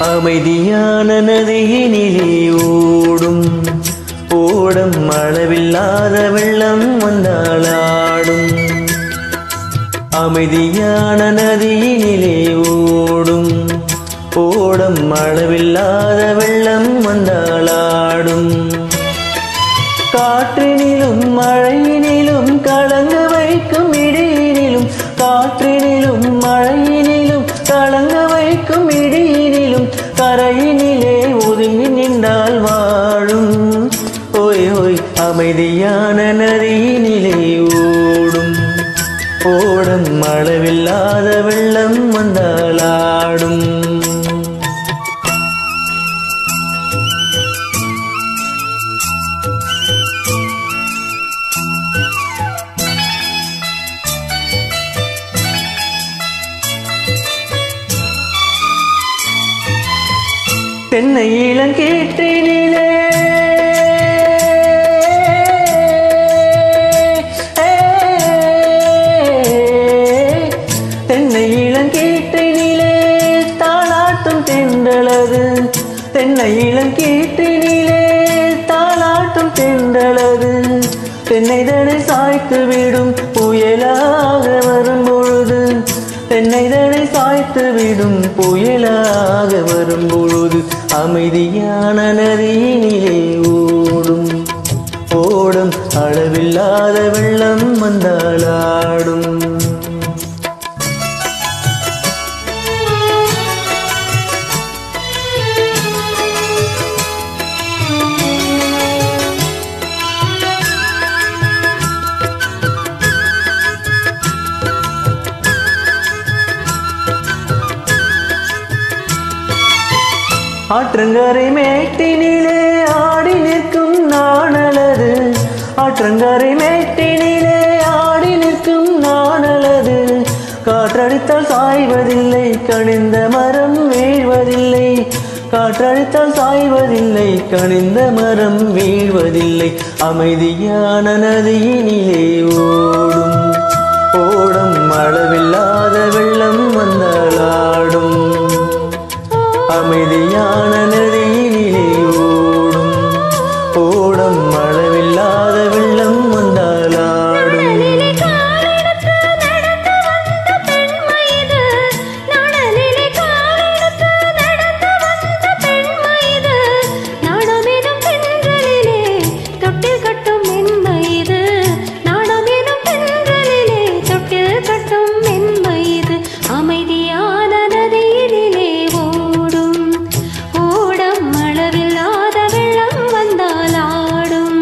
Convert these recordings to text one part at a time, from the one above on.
அமைதியான நதியினிலே ஓடும் ஓடம் அளவில்லாத வெள்ளம் வந்தாளாடும் அமைதியான நதியினிலே ஓடும் ஓடம் அளவில்லாத வெள்ளம் வந்தாளாடும் காற்றினிலும் மழையினிலும் கலங்க வைக்கும் இடியினிலும் காற்றினிலும் மழையினிலும் கலங்க வைக்கும் இடியினிலும் கரையினிலே ஒதுங்கி நின்றால் வாழும் ஓய் ஓய் அமைதியான நதியினிலே ஓடும் ஓடம் அளவில்லாத வெள்ளம் வந்தாலாடும் தென்னை இளங்கீற்றினிலே தென்னை இளங்கீற்றினிலே தாளாட்டும் தென்றலது தென்னை இளங்கீற்றினிலே தாளாட்டும் தென்றலது தென்னைதனை சாய்த்து விடும் புயலாக வரும் பொழுது தென்னைதனை சாய்த்து விடும் புயலாக வரும் பொழுது அமைதியான நதியினிலே ஓடும் ஓடும் அளவில்லாத வெள்ளம் வந்தாலாடும் ஆற்றங்கரை மேட்டினிலே ஆடி நிற்கும் நாணலது ஆற்றங்கரை மேட்டினிலே ஆடி நிற்கும் நாணலது காற்றடித்தால் சாய்வதில்லை கணிந்த மரம் வீழ்வதில்லை காற்றடித்தால் சாய்வதில்லை கணிந்த மரம் வீழ்வதில்லை அமைதியான நதியினிலே ஓடும் ஓடும் அளவில்லாத வெள்ளம் வந்தாலாடும் அமைதியான நதியினிலே ஓடும் ஓடம் அளவில்லாத வெள்ளம் வந்தாலாடும் நடலிலே காலெடுத்து நடந்து வந்த பெண்மை இது. நடலிலே காலெடுத்து நடந்து வந்த பெண்மை இது. நாணமெனும் தென்றலிலே தொட்டில் கட்டும் மென்மை இது. நாணமெனும் தென்றலிலே தொட்டில் கட்டும் மென்மை இது. அமைதியான நதியினிலே ஓடும் ஓடம் அளவில்லாத வெள்ளம் வந்தால் ஆடும்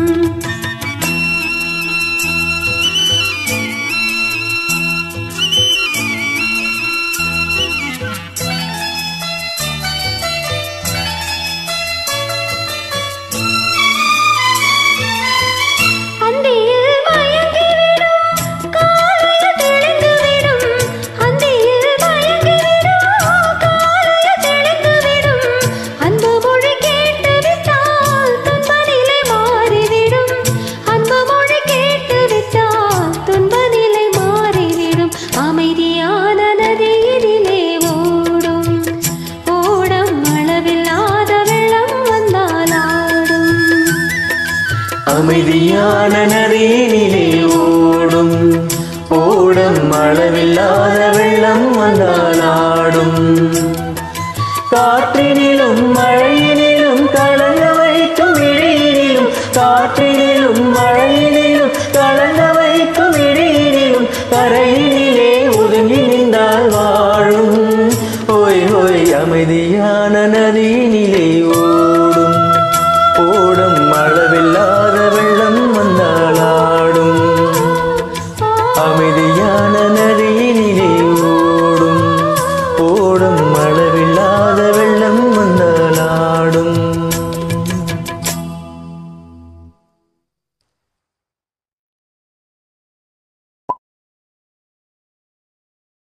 அந்தியில் மயங்கிவிடும் காலையில் தெளிந்துவிடும் அந்தியில் மயங்கிவிடும் காலையில் தெளிந்துவிடும் அன்பு மொழி கேட்டுவிட்டால் துன்ப நிலை மாறிவிடும் அன்பு மொழி கேட்டுவிட்டால் துன்ப நிலை மாறிவிடும் அமைதியான நதியினிலே ஓடும் ஓடம் அளவில்லாத வெள்ளம் வந்தால் ஆடும் அமைதியான நதியினிலே ஓடும் ஓடம் அளவில்லாத வெள்ளம் வந்தாலாடும் காற்றினில்